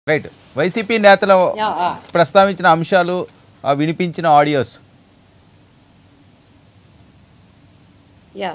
Right YCP నేతలు yeah, ఆ. ప్రస్తావించిన అంశాలు ఆ వినిపించిన ఆడియోస్ యా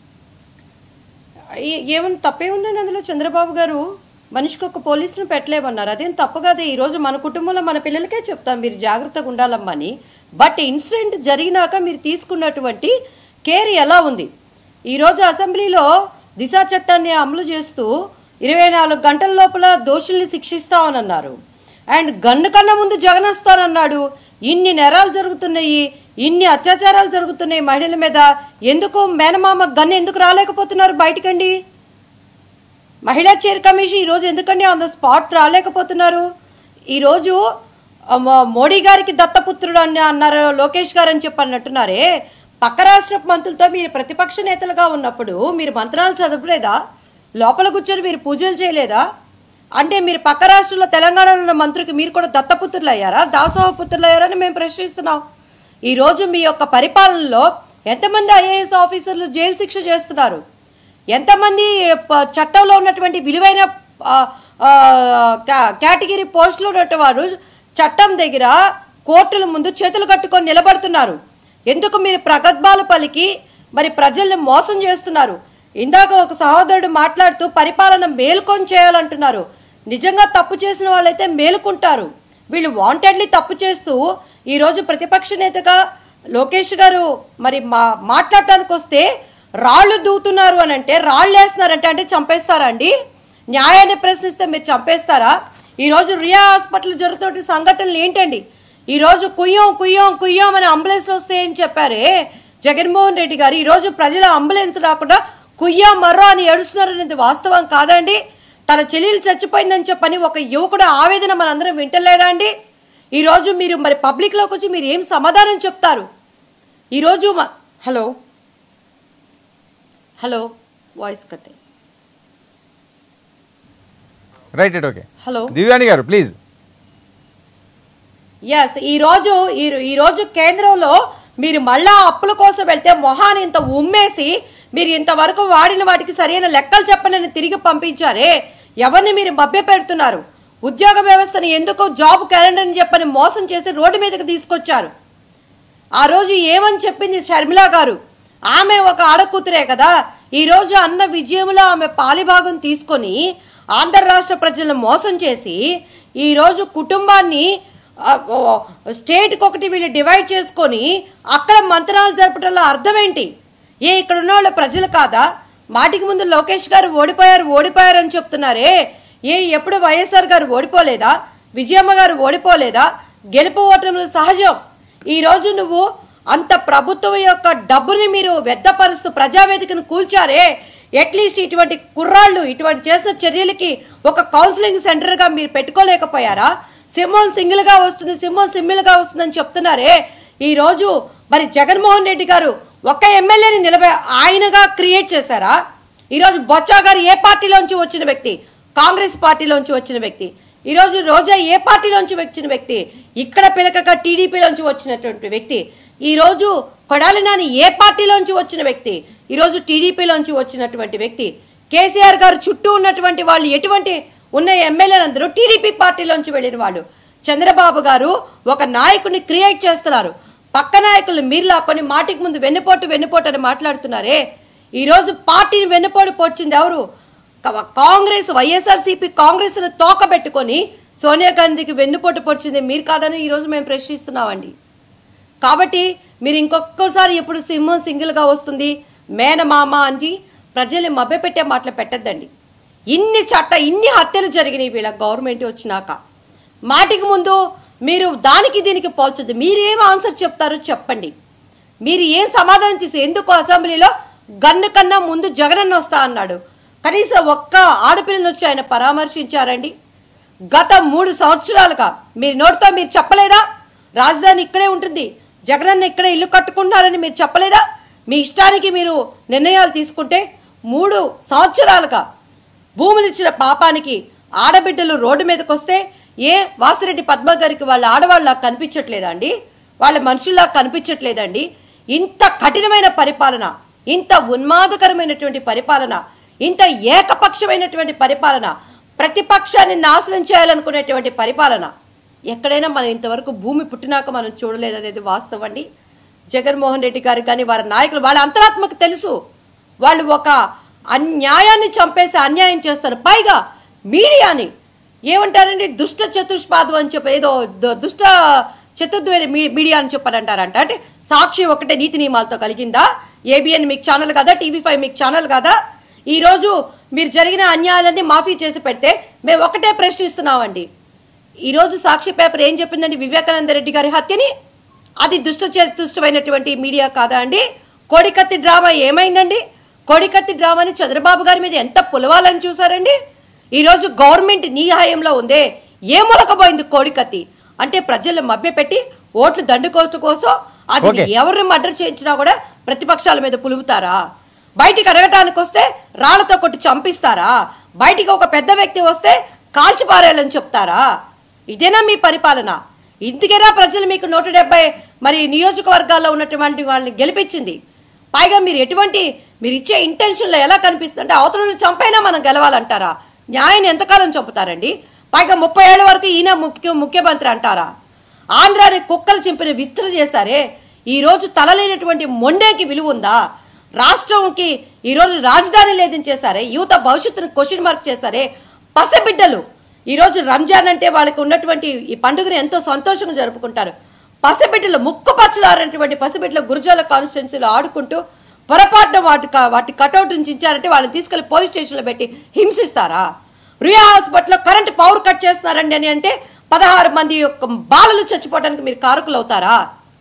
ఏ- ఏమన్నా తప్పే ఉందండి అందులో చంద్రబాబు గారు మనిషికి ఒక పోలీసును పెట్టలేమన్నారు అదేం తప్పు కాదు ఈ రోజు మన కుటుంబంలో మన పిల్లలకే చెప్తాం మీరు జాగ్రత్తగా ఉండాలమ్మా అని బట్ ఇన్సిడెంట్ జరిగినాక మీరు తీసుకున్నటువంటి కేర్ ఎలా ఉంది ఈరోజు అసెంబ్లీలో దిశ చట్టాన్ని అమలు చేస్తూ ఇరవై నాలుగు గంటల లోపల దోషుల్ని శిక్షిస్తామని అన్నారు అండ్ గన్ను కన్నా ముందు జగన్ వస్తానన్నాడు ఇన్ని నేరాలు జరుగుతున్నాయి ఇన్ని అత్యాచారాలు జరుగుతున్నాయి మహిళల మీద ఎందుకు మేనమామ గన్ ఎందుకు రాలేకపోతున్నారు బయటకండి మహిళా చైర్ కమిషన్ ఈరోజు ఎందుకండి ఆన్ ద స్పాట్ రాలేకపోతున్నారు ఈరోజు ఆ, మో- మోడీ గారికి దత్తపుత్రుడు అని అన్నారు లోకేష్ గారు అని చెప్పి అన్నట్టున్నారే పక్క రాష్ట్ర మంత్రులతో మీరు ప్రతిపక్ష నేతలుగా ఉన్నప్పుడు మీరు మంత్రాలు చదవలేదా లోపల కూర్చొని మీరు పూజలు చేయలేదా అంటే మీరు పక్క రాష్ట్రంలో తెలంగాణలో ఉన్న మంత్రికి మీరు కూడా దత్తపుత్రులు అయ్యారా దాసోహ పుత్రులు అయ్యారా అని మేము ప్రశ్నిస్తున్నాం ఈ రోజు మీ యొక్క పరిపాలనలో ఎంతమంది ఐఏఎస్ ఆఫీసర్లు జైలు శిక్ష చేస్తున్నారు ఎంతమంది ప- చట్టంలో ఉన్నటువంటి విలువైన ఆ, ఆ, కా- కేటగిరీ పోస్టులు ఉన్నటువంటి వారు చట్టం దగ్గర కోర్టుల ముందు చేతులు కట్టుకొని నిలబడుతున్నారు ఎందుకు మీరు ప్రగద్భాలు పలికి మరి ప్రజల్ని మోసం చేస్తున్నారు ఇందాక ఒక సహోదరుడు మాట్లాడుతూ పరిపాలన మేల్కొని చేయాలంటున్నారు నిజంగా తప్పు చేసిన వాళ్ళైతే మేలుకుంటారు వీళ్ళు వాంటెడ్లీ తప్పు చేస్తూ ఈరోజు ప్రతిపక్ష నేతగా లోకేష్ గారు మరి మా మాట్లాడటానికి వస్తే రాళ్ళు దూతున్నారు అని అంటే రాళ్ళు వేస్తున్నారంటే అంటే చంపేస్తారా అండి న్యాయాన్ని ప్రశ్నిస్తే మీరు చంపేస్తారా ఈరోజు రియా హాస్పిటల్ జరుగుతున్న సంఘటనలు ఏంటండి ఈరోజు కుయ్యం కుయ్యం కుయ్యం అని అంబులెన్స్ వస్తే అని చెప్పారే జగన్మోహన్ రెడ్డి గారు ఈరోజు ప్రజల అంబులెన్స్ రాకుండా కుయ్యా మర్రో అని ఏడుస్తున్నారనేది వాస్తవం కాదండి తన చెల్లెలు చచ్చిపోయిందని చెప్పని ఒక యువకుడు ఆవేదన మనందరం వింటలేదా అండి ఈరోజు మీరు మరి పబ్లిక్లోకి వచ్చి మీరు ఏం సమాధానం చెప్తారు ఈరోజు మ- హలో హలో వాయిస్ కట్ అయ్యింది. Right it okay hello Divyani గారు ప్లీజ్ ఎస్ ఈరోజు ఈ- ఈరోజు కేంద్రంలో మీరు మళ్ళా అప్పుల కోసం వెళ్తే మొహాన్ని ఇంత ఉమ్మేసి మీరు ఇంతవరకు వాడిన వాటికి సరైన లెక్కలు చెప్పనని తిరిగి పంపించారే ఎవరిని మీరు మభ్య పెడుతున్నారు ఉద్యోగ వ్యవస్థని ఎందుకు జాబ్ క్యాలెండర్ అని చెప్పని మోసం చేసి రోడ్డు మీదకి తీసుకొచ్చారు ఆ రోజు ఏమని చెప్పింది షర్మిల గారు ఆమె ఒక ఆడకూతురే కదా ఈ రోజు అన్న విజయంలో ఆమె పాలిభాగం తీసుకొని ఆంధ్ర రాష్ట్ర ప్రజలను మోసం చేసి ఈ రోజు కుటుంబాన్ని ఆ, ఓ, స్టేట్కి ఒకటి వీళ్ళు డివైడ్ చేసుకొని అక్కడ మంత్రాలు జరపడంలో అర్థం ఏంటి ఏ ఇక్కడ ఉన్న వాళ్ళ ప్రజలు కాదా మాటికి ముందు లోకేష్ గారు ఓడిపోయారు ఓడిపోయారు అని చెప్తున్నారే ఏ ఎప్పుడు వైఎస్ఆర్ గారు ఓడిపోలేదా విజయమ్మ గారు ఓడిపోలేదా గెలుపు ఓటములు సహజం ఈ రోజు నువ్వు అంత ప్రభుత్వం యొక్క డబ్బుని మీరు వ్యర్థపరుస్తూ ప్రజావేదికను కూల్చారే అట్లీస్ట్ ఇటువంటి కుర్రాళ్ళు ఇటువంటి చేసిన చర్యలకి ఒక కౌన్సిలింగ్ సెంటర్గా మీరు పెట్టుకోలేకపోయారా సింహం సింగిల్గా వస్తుంది సింహం సింగిల్గా వస్తుందని చెప్తున్నారే ఈ రోజు మరి జగన్మోహన్ రెడ్డి గారు ఒక్క ఎమ్మెల్యేని నిలబె ఆయనగా క్రియేట్ చేశారా ఈరోజు బొత్స గారు ఏ పార్టీలోంచి వచ్చిన వ్యక్తి కాంగ్రెస్ పార్టీలోంచి వచ్చిన వ్యక్తి ఈరోజు రోజా ఏ పార్టీలోంచి వచ్చిన వ్యక్తి ఇక్కడ పిలకక టీడీపీలోంచి వచ్చినటువంటి వ్యక్తి ఈ రోజు కొడాలి నాని ఏ పార్టీలోంచి వచ్చిన వ్యక్తి ఈరోజు టీడీపీలోంచి వచ్చినటువంటి వ్యక్తి కేసీఆర్ గారు చుట్టూ ఉన్నటువంటి వాళ్ళు ఎటువంటి ఉన్న ఎమ్మెల్యేలందరూ టీడీపీ పార్టీలోంచి వెళ్ళిన వాళ్ళు చంద్రబాబు గారు ఒక నాయకుడిని క్రియేట్ చేస్తున్నారు పక్క నాయకులు మీరు లాక్కొని మాటికి ముందు వెన్నుపోటు వెన్నుపోటు అని మాట్లాడుతున్నారే ఈ రోజు పార్టీని వెన్నుపోటు పొడిచింది ఎవరు క- కాంగ్రెస్ వైఎస్ఆర్సీపీ కాంగ్రెస్ ను తోకబెట్టుకొని సోనియా గాంధీకి వెన్నుపోటు పొడిచింది మీరు కాదని ఈ రోజు మేము ప్రశ్నిస్తున్నామండి కాబట్టి మీరు ఇంకొకసారి ఎప్పుడు సింహం సింగిల్గా వస్తుంది మేనమామ అని ప్రజల్ని మభ్యపెట్టే మాటలు పెట్టద్దండి ఇన్ని చట్ట ఇన్ని హత్యలు జరిగినాయి వీళ్ళ గవర్నమెంట్ వచ్చినాక మాటికి ముందు మీరు దానికి దీనికి పోల్చొద్దు మీరు ఏం ఆన్సర్ చెప్తారో చెప్పండి మీరు ఏం సమాధానం చేసి ఎందుకు అసెంబ్లీలో గన్ను కన్నా ముందు జగనన్న వస్తా అన్నాడు కనీసం ఒక్క ఆడపిల్లని వచ్చి ఆయన పరామర్శించారండి గత మూడు సంవత్సరాలుగా మీరు నోటితో మీరు చెప్పలేదా రాజధాని ఇక్కడే ఉంటుంది జగనన్న ఇక్కడే ఇల్లు కట్టుకుంటున్నారని మీరు చెప్పలేదా మీ ఇష్టానికి మీరు నిర్ణయాలు తీసుకుంటే మూడు సంవత్సరాలుగా భూములు ఇచ్చిన పాపానికి ఆడబిడ్డలు రోడ్డు మీదకి వస్తే ఏ వాసిరెడ్డి పద్మ గారికి వాళ్ళ ఆడవాళ్ళ కనిపించట్లేదా అండి వాళ్ళ మనుషుల్లా కనిపించట్లేదండి ఇంత కఠినమైన పరిపాలన ఇంత ఉన్మాదకరమైనటువంటి పరిపాలన ఇంత ఏకపక్షమైనటువంటి పరిపాలన ప్రతిపక్షాన్ని నాశనం చేయాలనుకునేటువంటి పరిపాలన ఎక్కడైనా మనం ఇంతవరకు భూమి పుట్టినాక మనం చూడలేదు అనేది వాస్తవం అండి జగన్మోహన్ రెడ్డి గారు కానీ వారి నాయకులు వాళ్ళ అంతరాత్మకు తెలుసు వాళ్ళు ఒక అన్యాయాన్ని చంపేసి అన్యాయం చేస్తారు పైగా మీడియాని ఏమంటారండి దుష్ట చతుష్పాదం అని చెప్పి ఏదో దు- దుష్ట చతుర్ద్వేరి మీ- మీడియా అని చెప్పని అంటారంట అంటే సాక్షి ఒకటే నీతి నియమాలతో కలిగిందా ఏబిఎన్ మీకు ఛానల్ కదా టీవీ ఫైవ్ మీకు ఛానల్ కదా ఈ రోజు మీరు జరిగిన అన్యాయాలన్నీ మాఫీ చేసి పెడితే మేము ఒకటే ప్రశ్నిస్తున్నామండి ఈ రోజు సాక్షి పేపర్ ఏం చెప్పిందండి వివేకానంద రెడ్డి గారి హత్యని అది దుష్ట చతుష్టమైనటువంటి మీడియా కాదా అండి కోడికత్తి డ్రామా ఏమైందండి కోడికత్తి డ్రామాని చంద్రబాబు గారి మీద ఎంత పులవాలని చూసారండి ఈ రోజు గవర్నమెంట్ నీ హయాంలో ఉందే ఏ మొలకపోయింది కోడికత్తి అంటే ప్రజలు మభ్యపెట్టి ఓట్లు దండుకోవచ్చు కోసం అది Okay. ఎవరిని మర్డర్ చేయించినా కూడా ప్రతిపక్షాల మీద పులుపుతారా బయటికి అడగటానికి వస్తే రాళ్లతో కొట్టి చంపిస్తారా బయటికి ఒక పెద్ద వ్యక్తి వస్తే కాల్చిపారేయాలని చెప్తారా ఇదేనా మీ పరిపాలన ఇందుకేనా ప్రజలు మీకు నూట డెబ్బై మరి నియోజకవర్గాల్లో ఉన్నటువంటి వాళ్ళని గెలిపించింది పైగా మీరు ఎటువంటి మీరు ఇచ్చే ఇంటెన్షన్లో ఎలా కనిపిస్తుంది అంటే అవతలను చంపైనా మనం గెలవాలంటారా న్యాయాన్ని ఎంతకాలం చంపుతారండి పైగా ముప్పై ఏళ్ళ వరకు ఈయన ముఖ్య ముఖ్యమంత్రి అంటారా ఆంధ్రాని కుక్కలు చింపిన విస్తృ చేశారే ఈ రోజు తలలేనటువంటి మొండేకి విలువ ఉందా రాష్ట్రంకి ఈ రోజు రాజధాని లేదని చేశారే యువత భవిష్యత్తును క్వశ్చన్ మార్క్ చేశారే పసిబిడ్డలు ఈ రోజు రంజాన్ అంటే వాళ్ళకి ఉన్నటువంటి ఈ పండుగను ఎంతో సంతోషంగా జరుపుకుంటారు పసిబిడ్డలు ముక్కు పచ్చలారనటువంటి పసిబిడ్డలు గురుజాల కాన్స్టిట్యున్సీలో ఆడుకుంటూ పొరపాటున వాటి క- వాటి కటౌట్ నుంచి ఇచ్చారంటే వాళ్ళని తీసుకెళ్లి పోలీస్ స్టేషన్లో పెట్టి హింసిస్తారా రియా హాస్పిటల్లో కరెంట్ పవర్ కట్ చేస్తున్నారండి అని అంటే పదహారు మంది యొక్క బాలలు చచ్చిపోవడానికి మీరు కారకులు అవుతారా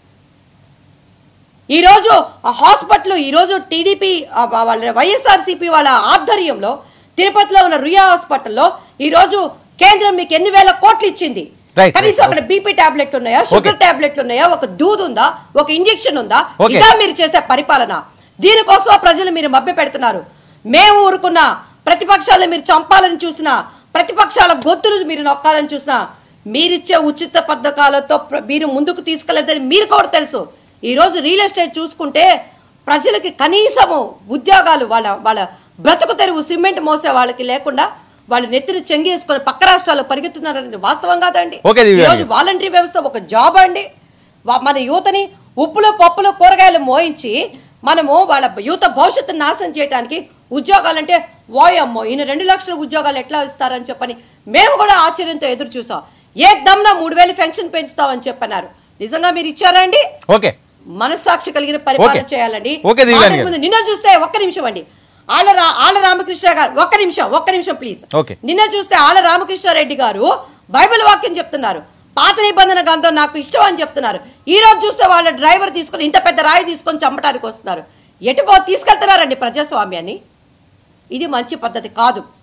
ఈ రోజు ఆ హాస్పిటల్ ఈ రోజు టీడీపీ ఆ వా- వాళ్ళ వైఎస్ఆర్సీపీ వాళ్ళ ఆధ్వర్యంలో తిరుపతిలో ఉన్న రుయా హాస్పిటల్లో ఈ రోజు కేంద్రం మీకు ఎన్ని వేల కోట్లు ఇచ్చింది Right, కనీసం right. అక్కడ బీపీ టాబ్లెట్ ఉన్నాయా షుగర్ టాబ్లెట్లు ఉన్నాయా ఒక దూద్ ఉందా ఒక ఇంజెక్షన్ ఉందా Okay. ఇదా మీరు చేసే పరిపాలన దీనికోసం ప్రజలు మీరు మభ్య పెడుతున్నారు మేము ఊరుకున్న ప్రతిపక్షాలను మీరు చంపాలని చూసినా ప్రతిపక్షాల గొత్తులు మీరు నొక్కాలని చూసినా మీరిచ్చే ఉచిత పథకాలతో ప్ర- మీరు ముందుకు తీసుకెళ్లేదని మీరు కూడా తెలుసు ఈ రోజు రియల్ ఎస్టేట్ చూసుకుంటే ప్రజలకి కనీసము ఉద్యోగాలు వాళ్ళ వాళ్ళ బ్రతుకు తెరువు సిమెంట్ మోసే వాళ్ళకి లేకుండా వాళ్ళు నెత్తిన చెంగేసుకొని పక్క రాష్ట్రాల్లో పరిగెత్తున్నారనేది వాస్తవం కాదండి Okay, దివ్య ఈ రోజు వాలంటరీ వ్యవస్థ ఒక జాబ్ అండి వా- మన యూతని ఉప్పులు పప్పులు కూరగాయలు మోయించి మనము వాళ్ళ యూత భవిష్యత్తును నాశనం చేయడానికి ఉద్యోగాలంటే వాయమ్మో ఈయన రెండు లక్షల ఉద్యోగాలు ఎట్లా ఇస్తారని చెప్పని మేము కూడా ఆశ్చర్యంతో ఎదురు చూసాం ఏ దమ్న మూడు వేలు పెన్షన్ పెంచుతామని చెప్పన్నారు నిజంగా మీరు ఇచ్చారా అండి ఓకే మనస్సాక్షి కలిగిన పరిపాలన Okay. చేయాలండి Okay, దివ్యాని మాటకు గారు. ముందు నిన్న చూస్తే ఒక్క నిమిషం అండి ఆళ్ళ రా- ఆళ్ళ రామకృష్ణ గారు ఒక్క నిమిషం ఒక్క నిమిషం ప్లీజ్ Okay. నిన్న చూస్తే ఆళ్ళ రామకృష్ణారెడ్డి గారు బైబిల్ వాక్యం చెప్తున్నారు పాత నిబంధన గ్రంథం నాకు ఇష్టం అని చెప్తున్నారు ఈ రోజు చూస్తే వాళ్ళ డ్రైవర్ తీసుకొని ఇంత పెద్ద రాయి తీసుకొని చంపడానికి వస్తున్నారు ఎటు పో తీసుకెళ్తున్నారండి ప్రజాస్వామ్యాన్ని ఇది మంచి పద్ధతి కాదు